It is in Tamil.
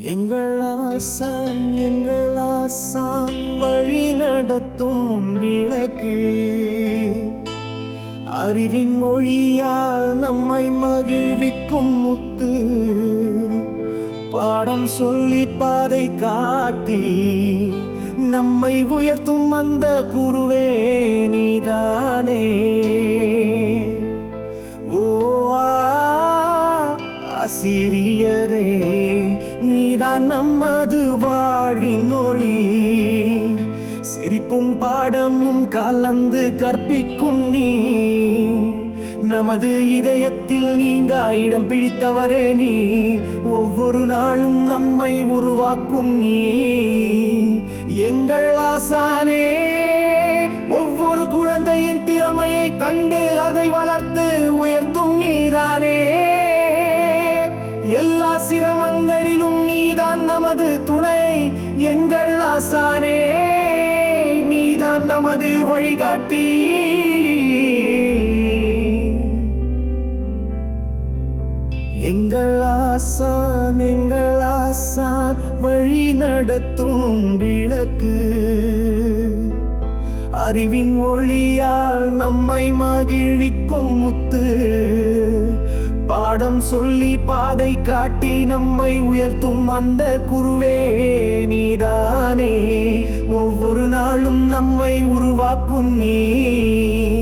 எங்கள் ஆசான் எங்கள் ஆசான் வழி நடத்தும் விளக்கு அறிவின் மொழியால் நம்மை மகிழ்விக்கும் முத்து பாடம் சொல்லி பாதை காட்டி நம்மை உயர்த்தும் அந்த குருவே நீதானே ஓ ஆசிரியரே நீதான் நமது வாழின் ஒளி சிரிப்பும் பாடமும் கலந்து கற்பிக்கும் நீ நமது இதயத்தில் நீங்க இடம் பிடித்தவரே நீ ஒவ்வொரு நாளும் நம்மை உருவாக்கும் நீ எங்கள் ஆசானே ஒவ்வொரு குழந்தையின் திறமையை கண்டு அதை வளர்த்து உயர்த்தும் நீதானே எல்லா சிரமங்களிலும் நீதான் நமது துணை எங்கள் ஆசானே நீதான் நமது வழிகாட்டி எங்கள் ஆசான் எங்கள் ஆசான் வழி நடத்தும் விளக்கு அறிவின் ஒளியால் நம்மை மகிழ்விக்கும் முத்து பாடம் சொல்லி பாதை காட்டி நம்மை உயர்த்தும் அந்த குருவே நீதானே ஒவ்வொரு நாளும் நம்மை உருவாக்கும் நீ